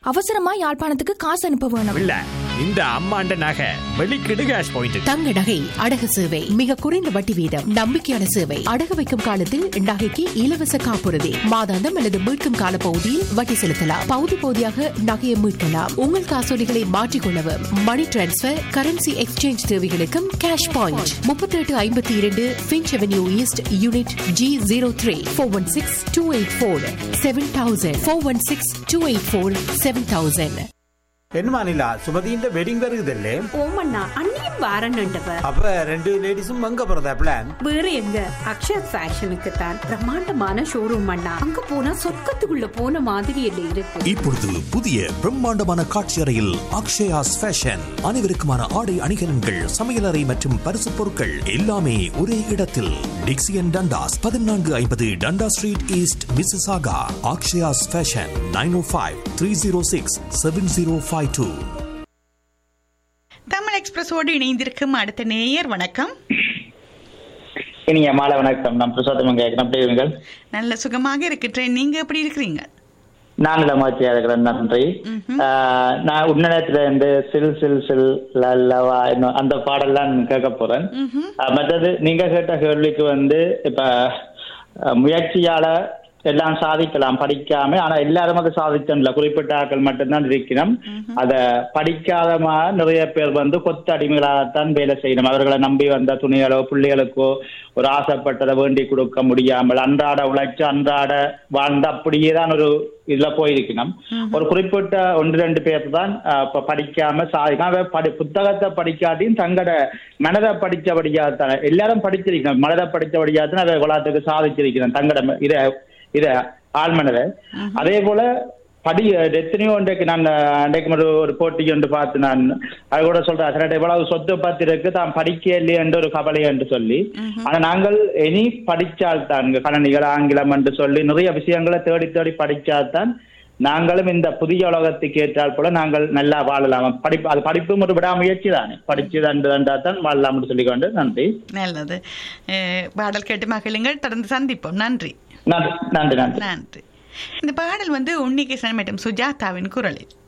அவசரமா யாழ்ப்பாணத்துக்கு காசு அனுப்ப வேணும் இல்ல இந்த அம்மாண்ட நகை வெளிக்கிடு கேஷ் பாயிண்ட் தங்க நகை அடகு சேவை மிக குறைந்த வட்டி வீதம் நம்பிக்கையான சேவை அடகு வைக்கும் காலத்தில் நகைக்கு இலவச காப்புறுதி மாதாந்தம் அல்லது மீட்கும் கால பகுதியில் வட்டி செலுத்தலாம் பகுதி பகுதியாக நகையை மீட்கலாம் உங்கள் காசோலிகளை மாற்றிக்கொள்ளவும் மணி டிரான்ஸ்பர் கரன்சி எக்ஸ்சேஞ்ச் தேவைகளுக்கும் கேஷ் பாயிண்ட் முப்பத்தி எட்டு ஐம்பத்தி இரண்டு Finch Avenue East unit G zero three four one six two eight four seven thousand four one six two eight four seven thousand என்னமா நிலா சுமதியின் வெட்டிங் வருகுதல்லே ஓமண்ணா அண்ணியும் வாரன்னுண்டவ அப்ப ரெண்டு லேடிஸும் அங்க போறதா பிளான் வேற எங்க அக்ஷயா ஃபேஷனுக்கு தான் பிரம்மாண்டமான ஷோரூம் அண்ணா அங்க போனா சொர்க்கத்துக்குள்ள போன மாதிரி இல்லை இருக்கு இப்பொழுது புதிய பிரம்மாண்டமான காட்சி அறையில் அக்ஷயாஸ் ஃபேஷன் அனைவருக்குமான ஆடை அணிகலன்கள் சமையலறை மற்றும் பரிசு பொருட்கள் எல்லாமே ஒரே இடத்தில் டிக்சியன் டண்டாஸ் பதினான்கு ஐம்பது Dundas Street East Mississauga Akshaya's fashion nine O five three zero six seven zero five two Tamil எக்ஸ்பிரஸோடு இணைந்திருக்கும் அடுத்த நேயர் வணக்கம் இனிய மாலை வணக்கம் நான் பிரசாதம் கேட்கிறேன் எப்படி இருங்கள் நல்ல சுகமாக இருக்கிறேன் நீங்க எப்படி இருக்கிறீங்க நான் இளமாச்சியா இருக்கிறேன் நன்றி ஆஹ், நான் உன்னதத்துல இருந்து சில் சில் சில் லல்லவா இன்னும் அந்த பாடல்லாம் கேட்க போறேன் ஆஹ், மற்றது நீங்க கேட்ட கேள்விக்கு வந்து இப்ப ஆஹ், முயற்சியால எல்லாம் சாதிக்கலாம் படிக்காம ஆனா எல்லாரும் அதை சாதிச்சல குறிப்பிட்ட ஆட்கள் மட்டும்தான் இருக்கணும் அத படிக்காதமா நிறைய பேர் வந்து கொத்த அடிமைகளாகத்தான் வேலை செய்யணும் அவர்களை நம்பி வந்த துணிகளோ பிள்ளைகளுக்கோ ஒரு ஆசைப்பட்டதை வேண்டி கொடுக்க முடியாமல் அன்றாட உழைச்சு அன்றாட வாழ்ந்து அப்படியே தான் ஒரு இதுல போயிருக்கணும் ஒரு குறிப்பிட்ட ஒன்று ரெண்டு பேர் தான் ஆஹ், இப்ப படிக்காம சாதிக்கலாம் அவ படி புத்தகத்தை படிக்காட்டியும் தங்கட மனதை படிச்சபடியாத்தான் எல்லாரும் படிச்சிருக்கணும் மனதை படிச்சபடியாத்தான் அதை குலாத்துக்கு சாதிச்சிருக்கணும் தங்கட ம- இத இத ஆழ்மனதை அதே போல படி எத்தனையோ இன்றைக்கு நான் அன்றைக்கு ஒரு ஒரு போட்டி ஒன்று பார்த்து நான் அது கூட சொல்றேன் சில இவ்வளவு சொத்து பத்து இருக்கு தான் படிக்க இல்லையே என்று ஒரு கவலை என்று சொல்லி ஆனா நாங்கள் இனி படிச்சால் தான் கணனிகள் ஆங்கிலம் என்று சொல்லி நிறைய விஷயங்களை தேடி தேடி படிச்சால்தான் நாங்களும் இந்த புதிய உலகத்துக்கு ஏற்றால் போல நாங்கள் நல்லா வாழலாம் படிப்பு அது படிப்பும் ஒரு விடாமுயற்சி தானே படிச்சு தண்டு தண்டா தான் வாழலாம்னு சொல்லிக்கொண்டு நன்றி நல்லது அஹ், பாடல் கேட்டு மகிழுங்கள் தொடர்ந்து சந்திப்போம் நன்றி நன்றி நன்றி நன்றி நன்றி இந்த பாடல் வந்து உன்னிகிருஷ்ணன் மற்றும் சுஜாதாவின் குரலில்